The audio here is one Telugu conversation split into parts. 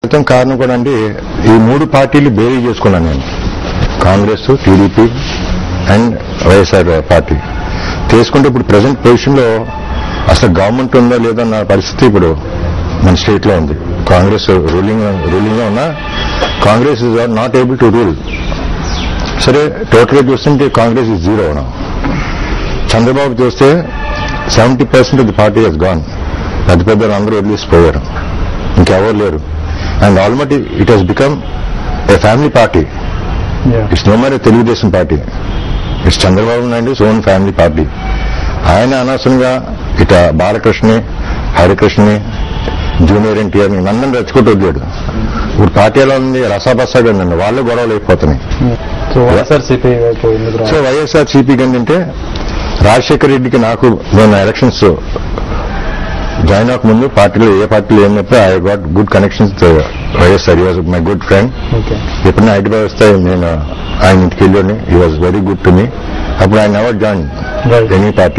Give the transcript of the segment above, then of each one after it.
మొత్తం కారణం కూడా అండి ఈ మూడు పార్టీలు బేరీ చేసుకున్నాను నేను Congress TDP and YSR party తీసుకుంటే ఇప్పుడు ప్రజెంట్ పొజిషన్ లో అసలు గవర్నమెంట్ ఉందా లేదా అన్న పరిస్థితి ఇప్పుడు మన స్టేట్ లో ఉంది కాంగ్రెస్ రూలింగ్ రూలింగ్ లో ఉన్నా Congress is not able to rule సరే టోటల్ గా చూస్తుంటే కాంగ్రెస్ ఇస్ జీరో నా చంద్రబాబు చూస్తే seventy percent of the party has gone పెద్ద పెద్ద అందరూ వదిలేసిపోయారు ఇంకెవరు లేరు and almost it has become a family party it's no మరీ Telugu Desam party it's Chandrababu Naidu own family party ఆయన అనవసరంగా ఇట బాలకృష్ణని హరికృష్ణని జూనియర్ ఎన్టీఆర్ ని నందన్ రెచ్చుకుంటూ వదిలేడు ఇప్పుడు పార్టీ ఎలా ఉంది రసాబసాగా ఉందండి వాళ్ళు గొడవలు అయిపోతున్నాయి సో వైఎస్ఆర్సీపీ వైపు ఎందుకు సో రావాలి? వైఎస్ఆర్ సిపి ఏంటంటే రాజశేఖర రెడ్డికి నాకు నేను ఎలక్షన్స్ జాయిన్ అవ్వక ముందు పార్టీలో ఏ పార్టీలో ఏమైనప్పుడు I got good connections YSR was my good friend okay ఎప్పుడైనా హైదరాబాద్ వస్తే నేను ఆయన ఇంటికి వెళ్ళి he was very good to me అప్పుడు ఆయన ever join Right. Any party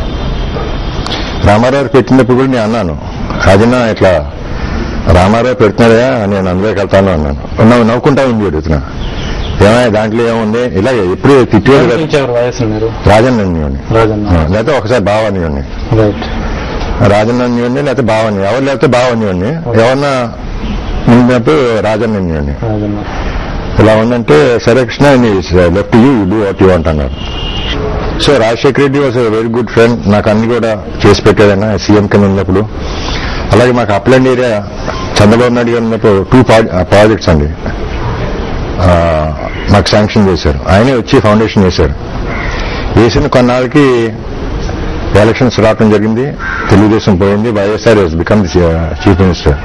Rama Rao పెట్టినప్పుడు కూడా నేను అన్నాను రాజన్న ఇట్లా రామారావు పెడుతున్నారా నేను అందులోకి వెళ్తాను అన్నాను నవ్వు నవ్వుకుంటా ఉంది అడుగుతున్నా ఏమైనా దాంట్లో ఏముంది ఇలా ఎప్పుడు తిట్టేది కదా ఇచ్చేవారు వయసు మీరు రాజన్నన్యుని రాజన్న లేకపోతే ఒకసారి భావన్యుని రైట్ రాజన్నన్యుని లేకపోతే భావన్యు ఎవరు లేకపోతే భావన్యుని ఎవరన్నా ముందున్నప్పుడు రాజన్నన్యుని రాజన్న ఇలా ఉందంటే సరే Krishna left you do what you అంటున్నారు so Rajasekhara Reddy was very good friend నాకు అన్ని కూడా చేసి పెట్టాడన్న సీఎం కింద ఉన్నప్పుడు అలాగే మాకు అప్లాండ్ ఏరియా చంద్రబాబు నాయుడు గారు ఉన్నప్పుడు టూ ప్రాజెక్ట్స్ అండి ఆ, మాకు శాంక్షన్ చేశారు ఆయనే వచ్చి ఫౌండేషన్ చేశారు వేసిన కొన్నాళ్ళకి ఎలక్షన్స్ రావడం జరిగింది తెలుగుదేశం పోయింది YSR has become the chief minister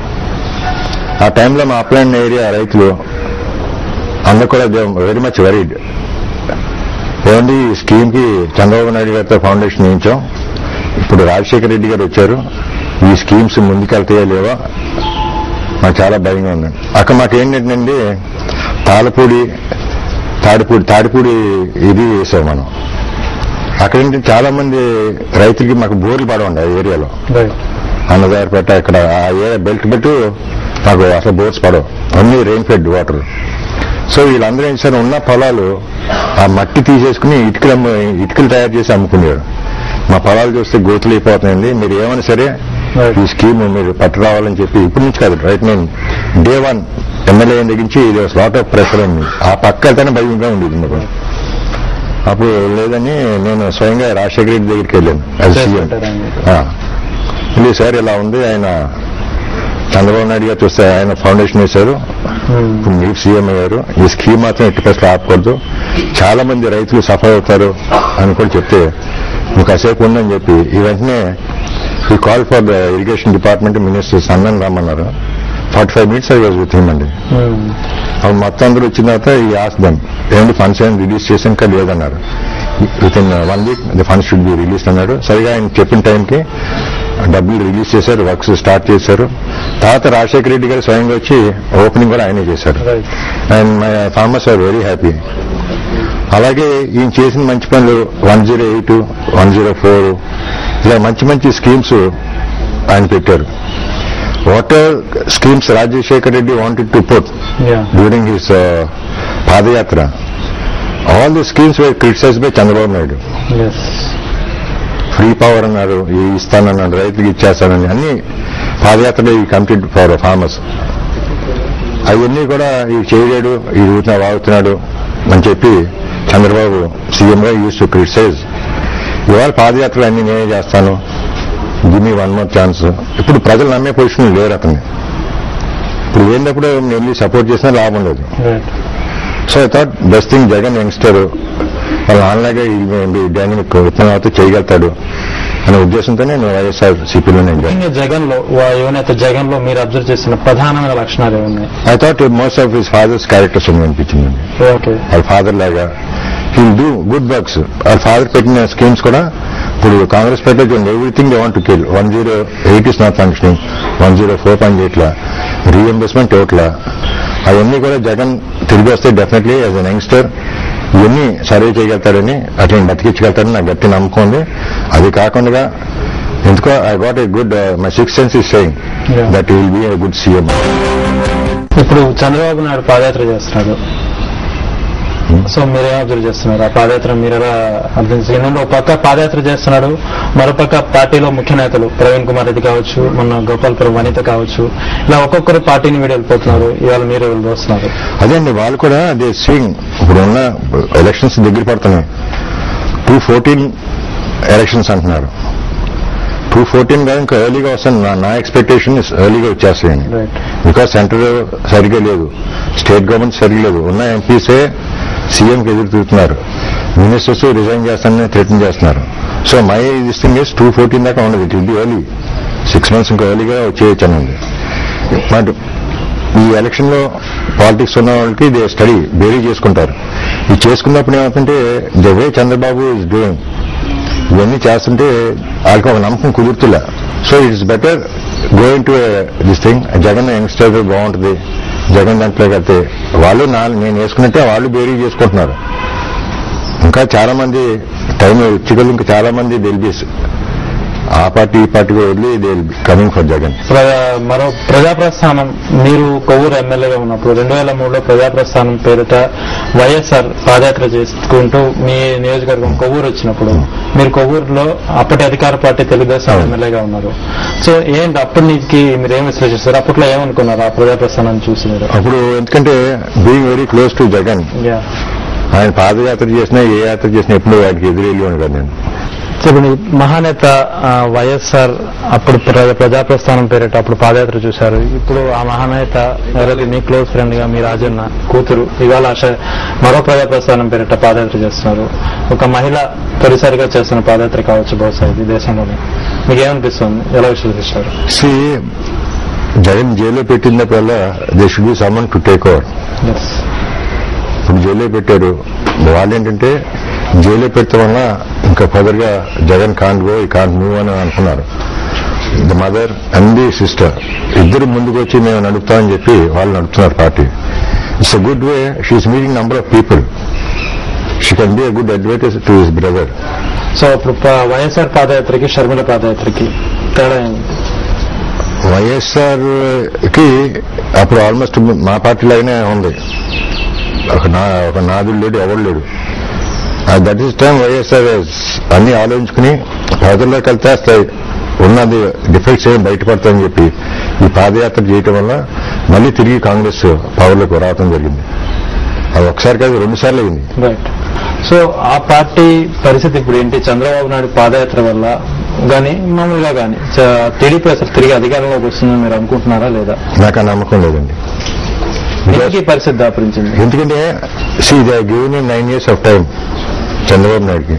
ఆ టైంలో మా అప్లాండ్ ఏరియా రైతులు అందరు కూడా వెరీ మచ్ వరీడ్ ఏమండి ఈ స్కీమ్ కి చంద్రబాబు నాయుడు గారితో ఫౌండేషన్ వేయించాం ఇప్పుడు రాజశేఖర రెడ్డి గారు వచ్చారు ఈ స్కీమ్స్ ముందుకెళ్తాయో లేవో నాకు చాలా భయంగా ఉంది అక్కడ మాకు ఏంటంటే తాళపూడి తాడిపూడి తాడిపూడి ఇది వేసాం మనం అక్కడ ఏంటి చాలా మంది రైతులకి మాకు బోర్లు పడవండి ఆ ఏరియాలో రైట్ అన్నదారిపేట ఇక్కడ ఆ ఏరియా బెల్ట్ పెట్టు మాకు అసలు బోర్డ్స్ పడవు అన్ని రెయిన్ ఫెడ్ వాటర్ సో వీళ్ళందరూ ఏం చేశారు ఉన్న పొలాలు ఆ మట్టి తీసేసుకుని ఇటుకలు అమ్ము- ఇటుకలు తయారు చేసి అమ్ముకునేవారు మా పొలాలు చూస్తే గోతులు అయిపోతున్నాయండి మీరు ఏమైనా సరే Right. ఈ స్కీమ్ మీరు పట్టు రావాలని చెప్పి ఇప్పటి నుంచి కాదు రైట్ నేను డే వన్ ఎమ్మెల్యే దగ్గరించి ఇది లాట్ ఆఫ్ ప్రెషర్ ఉంది ఆ పక్క వెళ్తేనే భయంగా ఉండేది మాకు అప్పుడు లేదని నేను స్వయంగా రాజశేఖర రెడ్డి దగ్గరికి వెళ్ళాను అది సీఎం చేసుకుంటారా ఇది సార్ ఇలా ఉంది ఆయన చంద్రబాబు నాయుడు గారు చూస్తే ఆయన ఫౌండేషన్ వేశారు ఇప్పుడు మీరు సీఎం అయ్యారు ఈ స్కీమ్ మాత్రం ఎట్టి పరిస్థితులు ఆపకూడదు చాలా మంది రైతులు సఫర్ అవుతారు అని కూడా చెప్తే నువ్వు కాసేపు ఉందని చెప్పి ఈ వెంటనే ఈ call for the irrigation department minister సన్నన్ రమ్మన్నారు forty five minutes I was with him అండి అప్పుడు మొత్తం అందరూ వచ్చిన తర్వాత ఈ ఆస్దం ఏంటి ఫండ్స్ ఏం రిలీజ్ చేసాం ఇంకా లేదన్నారు with in one week the funds should be release అన్నాడు సరిగా ఆయన చెప్పిన టైంకి డబ్బులు రిలీజ్ చేశారు వర్క్స్ స్టార్ట్ చేశారు తర్వాత రాజశేఖర రెడ్డి గారు స్వయంగా వచ్చి ఓపెనింగ్ కూడా ఆయనే చేశారు right and my farmers are very happy అలాగే ఈయన చేసిన మంచి పనులు one zero eight one zero four ఇలా మంచి మంచి స్కీమ్స్ ఆయన పెట్టారు water schemes Rajasekhar Reddy wanted to put yeah during his padayatra all the schemes were criticize by Chandrababu Naidu as free power అన్నారు ఈ ఇస్తానన్నాడు రైతులకు ఇచ్చేస్తానని అన్ని పాదయాత్రలో ఈ కంప్లీట్ ఫర్ ఫార్మర్స్ అవన్నీ కూడా ఈ చేయలేడు ఈ ఊరిన వాగుతున్నాడు అని చెప్పి చంద్రబాబు సీఎంగా యూస్ టు క్రిటిసైజ్ ఇవాళ పాదయాత్రలు అన్ని నేనే చేస్తాను గిన్ని వన్ మోర్ ఛాన్స్ ఇప్పుడు ప్రజలు నమ్మే పొజిషన్ లేరు అతన్ని ఇప్పుడు ఏంటప్పుడు నేను వెళ్ళి సపోర్ట్ చేసినా లాభం లేదు right so I thought best thing Jagan youngster వాళ్ళ ఆన్లాగే డైనమిక్ విత్తనం అయితే చేయగలుగుతాడు అనే ఉద్దేశంతో నేను వైఎస్ఆర్ సిపిలో నేను జాయిన్ ముఖ్యంగా జగన్ లో వా- యువనేత జగన్ లో మీరు అబ్జర్వ్ చేసిన ప్రధానమైన లక్షణాలు ఏమున్నాయి I thought most of his father's characters అని అనిపించింది ఓకే వాళ్ళ ఫాదర్ లాగా హీల్ డూ గుడ్ వర్క్స్ వాళ్ళ ఫాదర్ పెట్టిన స్కీమ్స్ కూడా ఇప్పుడు కాంగ్రెస్ పెట్టే చూడండి everything they want to kill one zero eight is not functioning one zero four point ఎయిట్లా రీఎంబర్స్మెంట్ టోట్లా అవన్నీ కూడా జగన్ తిరిగి వస్తే డెఫినెట్లీ యాజ్ అన్ యంగ్స్టర్ ఇవన్నీ సర్వే చేయగలుగుతాడని అట్లా బతికించగలుగుతాడని నాకు గట్టి నమ్మకం ఉంది అది కాకుండా ఎందుకో I got a good my six sense is saying Yeah. That will be a good CM ఇప్పుడు చంద్రబాబు నాయుడు పాదయాత్ర చేస్తున్నాడు సో మీరేం అబ్జర్వ్ చేస్తున్నారు ఆ పాదయాత్ర మీరు ఎలా అర్థం చేసి ఎందుకంటే ఒక పక్క పాదయాత్ర చేస్తున్నాడు మరోపక్క పార్టీలో ముఖ్య నేతలు ప్రవీణ్ కుమార్ రెడ్డి కావచ్చు మొన్న గోపాల్పురం వనిత కావచ్చు ఇలా ఒక్కొక్కరు పార్టీని వీడెళ్ళిపోతున్నారు ఇవాళ మీరు వెళ్ళిపోతున్నారు అదే అండి వాళ్ళు కూడా అదే సీయింగ్ ఇప్పుడు ఉన్న ఎలక్షన్స్ దగ్గర పడుతున్నాయి టూ ఫోర్టీన్ ఎలక్షన్స్ అంటున్నారు టూ ఫోర్టీన్ కాదు ఇంకా ఎర్లీగా వస్తాను నా- నా ఎక్స్పెక్టేషన్ ఎర్లీగా వచ్చేస్తాయని రైట్ బికాస్ సెంటర్ సరిగ్గా లేదు స్టేట్ గవర్నమెంట్ సరిగ్గా లేదు ఉన్న ఎంపీసే సీఎంకి ఎదురు తిరుగుతున్నారు మినిస్టర్స్ రిజైన్ చేస్తానని థ్రెటన్ చేస్తున్నారు so my this thing is two fourteen దాకా ఉండదు it will early six months ఇంకా ఎర్లీగా వచ్చేయచ్చు అన్నది బట్ ఈ ఎలక్షన్ లో పాలిటిక్స్ ఉన్న వాళ్ళకి దే స్టడీ బేరీ చేసుకుంటారు ఇది చేసుకున్నప్పుడు ఏమవుతుంటే the way Chandrababu is doing ఇవన్నీ చేస్తుంటే వాళ్ళకి ఒక నమ్మకం కుదురుతులే so it's better going to this thing Jagan youngster బాగుంటుంది జగన్ దాంట్లోకి వెళ్తే వాళ్ళు నా నేను వేసుకున్నట్టే వాళ్ళు బేరీ చేసుకుంటున్నారు ఇంకా చాలా మంది టైం వచ్చి ఇంకా చాలా మంది దిల్బీస్ ఆ పార్టీ ఈ పార్టీ కూడా వదిలి దే కమింగ్ ఫర్ జగన్ ప్రజా- మరో ప్రజాప్రస్థానం మీరు కొవ్వూరు ఎమ్మెల్యేగా ఉన్నప్పుడు రెండు వేల మూడులో ప్రజాప్రస్థానం పేరిట వైఎస్ఆర్ పాదయాత్ర చేసుకుంటూ మీ నియోజకవర్గం కొవ్వూరు వచ్చినప్పుడు మీరు కొవ్వూరులో అప్పటి అధికార పార్టీ తెలుగుదేశం అవును. ఎమ్మెల్యేగా ఉన్నారు సో ఏంటి అప్పటి నుంచి మీరు ఏం విశ్లేషిస్తారు అప్పట్లో ఏమనుకున్నారు ఆ ప్రజాప్రస్థానాన్ని చూసి మీరు అప్పుడు ఎందుకంటే being very close to Jagan Yeah. ఆయన పాదయాత్ర చేసినా ఏ యాత్ర చేసినా ఎప్పుడు వాటికి ఎదురెళ్ళి ఉండదు నేను చెప్పండి మహానేత ఆ, వైఎస్ఆర్ అప్పుడు ప్ర- ప్రజాప్రస్థానం పేరిట అప్పుడు పాదయాత్ర చూశారు ఇప్పుడు ఆ మహానేత ఎవరైతే మీ క్లోజ్ ఫ్రెండ్ గా మీ రాజన్న కూతురు ఇవాళ ఆశ- మరో ప్రజాప్రస్థానం పేరిట పాదయాత్ర చేస్తున్నారు ఒక మహిళ తొలిసారిగా చేస్తున్న పాదయాత్ర కావచ్చు బహుశా ఇది దేశంలోనే మీకు ఏమనిపిస్తుంది ఎలా విశ్లేషిస్తారు సి జగన్ జైల్లో పెట్టినప్పుడల్లా they should be summon to take over ఇప్పుడు జైల్లో పెట్టారు వాళ్ళు ఏంటంటే జైల్లో పెట్టడం వల్ల ఇంకా ఫర్దర్గా Jagan can't go he can't move అని అనుకున్నారు the mother and the sister ఇద్దరు ముందుకు వచ్చి మేము నడుపుతామని చెప్పి వాళ్ళు నడుపుతున్నారు party it's a good way she's meeting number of people she can be a good advantage to his brother so ఇప్పుడు ప- వైఎస్ఆర్ పాదయాత్రకి షర్మిల పాదయాత్రకి తేడా ఏంటి వైఎస్ఆర్ కి అప్పుడు ఆల్మోస్ట్ మా పార్టీ లాగానే ఉంది ఒక నా ఒక నాదుడు లేడు ఎవడు లేడు దట్ ఈస్ టైం వైఎస్ఆర్ అన్ని ఆలోచించుకుని ప్రజల్లోకి వెళ్తే అసలు ఉన్నది డిఫెక్ట్స్ ఏం బయటపడతాయని చెప్పి ఈ పాదయాత్ర చేయటం వల్ల మళ్ళీ తిరిగి కాంగ్రెస్ పవర్లోకి రావడం జరిగింది అది ఒకసారి కాదు రెండు సార్లు అయింది రైట్ సో ఆ పార్టీ పరిస్థితి ఇప్పుడు ఏంటి చంద్రబాబు నాయుడు పాదయాత్ర వల్ల గాని మామూలుగా గాని టీడీపీ అసలు తిరిగి అధికారంలోకి వస్తుందని మీరు అనుకుంటున్నారా లేదా నాకు ఆ నమ్మకం లేదండి ఎందుకు ఈ పరిస్థితి దాపరించింది ఎందుకంటే see they given in nine years of time Chandrababu నాయుడుకి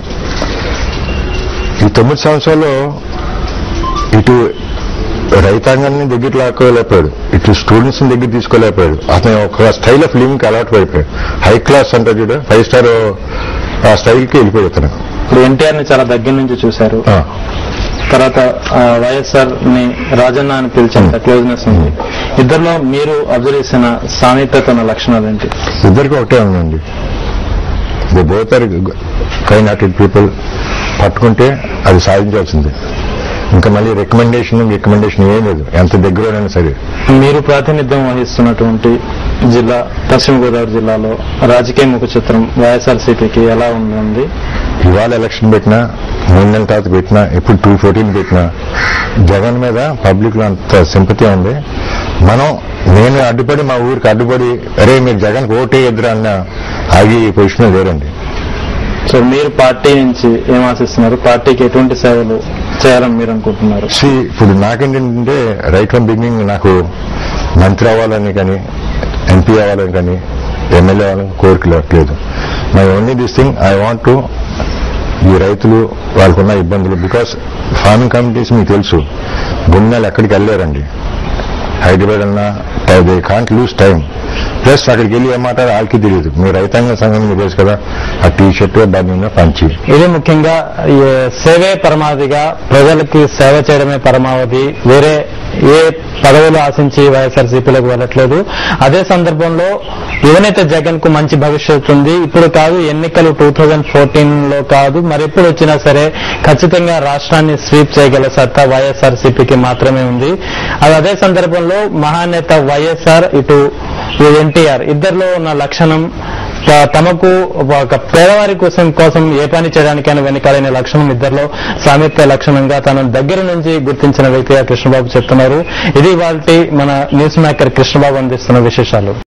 ఈ తొమ్మిది సంవత్సరాల్లో ఇటు రైతాంగాన్ని దగ్గర లాక్కోలేకపోయాడు ఇటు స్టూడెంట్స్ దగ్గర తీసుకోలేకపోయాడు అతను ఒక స్టైల్ ఆఫ్ లివింగ్ అలవాటు పడిపోయాడు హై క్లాస్ అంటారు చూడ ఫైవ్ స్టార్ ఆ స్టైల్కి వెళ్ళిపోయాడు అతను ఇప్పుడు ఎన్టీఆర్ ని చాలా దగ్గర నుంచి చూశారు ఆ, తర్వాత వైఎస్ఆర్ ని రాజన్న అని పిలిచేంత క్లోజ్నెస్ ఉంది ఇద్దరిలో మీరు అబ్జర్వ్ చేసిన సామీప్యత ఉన్న లక్షణాలు ఏంటి ఇద్దరికి ఒకటే ఉందండి the both are kind hearted people పట్టుకుంటే అది సాధించాల్సిందే ఇంకా మళ్ళీ రికమెండేషన్ రికమెండేషన్ ఏం లేదు ఎంత దగ్గరైనా సరే మీరు ప్రాతినిధ్యం వహిస్తున్నటువంటి జిల్లా పశ్చిమ గోదావరి జిల్లాలో రాజకీయ ముఖ చిత్రం వైఎస్ఆర్సీపీకి ఎలా ఉంది ఇవాళ ఎలక్షన్ పెట్టినా మూడు నెలల తర్వాత పెట్టినా ఎప్పుడు టూ ఫోర్టీన్ పెట్టినా జగన్ మీద పబ్లిక్ లో అంత సింపతి ఉంది మనం నేను అడ్డుపడి మా ఊరికి అడ్డుపడి అరే మీరు జగన్ ఓటే ఎదురు అన్న ఆగి ఈ పొజిషన్ లేరండి సో మీరు పార్టీ నుంచి ఏం ఆశిస్తున్నారు పార్టీకి ఎటువంటి సేవలు చేయాలని మీరు అనుకుంటున్నారు సి ఇప్పుడు నాకేంటంటే రైట్ ఫ్రమ్ బిగినింగ్ నాకు మంత్రి అవ్వాలని కానీ ఎంపీ అవ్వాలని కానీ ఎమ్మెల్యే అవ్వాలని కోరిక లేదు my only this thing I want to ఈ రైతులు వాళ్ళకున్న ఇబ్బందులు బికాస్ ఫార్మింగ్ కమ్యూనిటీస్ మీకు తెలుసు గుండెలు ఎక్కడికి వెళ్ళారండి హైదరాబాద్ అన్నా they can't lose time plus అక్కడికి వెళ్ళి ఏం మాట్లాడారు వాళ్ళకి తెలియదు మీ రైతాంగ సంఘం మీకు తెలుసు కదా ఆ టీ షర్ట్ దాని పంచి ఇది ముఖ్యంగా ఈ సేవే పరమావధిగా ప్రజలకి సేవ చేయడమే పరమావధి వేరే ఏ పదవులు ఆశించి వైఎస్ఆర్సీపీలోకి వెళ్ళట్లేదు అదే సందర్భంలో యువనేత జగన్ కు మంచి భవిష్యత్తు ఉంది ఇప్పుడు కాదు ఎన్నికలు టూ థౌజండ్ ఫోర్టీన్ లో కాదు మరెప్పుడు వచ్చినా సరే ఖచ్చితంగా రాష్ట్రాన్ని స్వీప్ చేయగల సత్తా వైఎస్ఆర్సీపీకి మాత్రమే ఉంది అది అదే సందర్భంలో మహానేత వైఎస్ఆర్ ఇటు ఎన్టీఆర్ ఇద్దరిలో ఉన్న లక్షణం త- తమకు ఒక పేదవారి కోసం కోసం ఏ పని చేయడానికైనా వెనకాలైన లక్షణం ఇద్దరిలో సామీప్య లక్షణంగా తన దగ్గర నుంచి గుర్తించిన వ్యక్తిగా కృష్ణబాబు చెప్తున్నారు ఇది వాళ్ళ మన న్యూస్ మేకర్ కృష్ణబాబు అందిస్తున్న విశేషాలు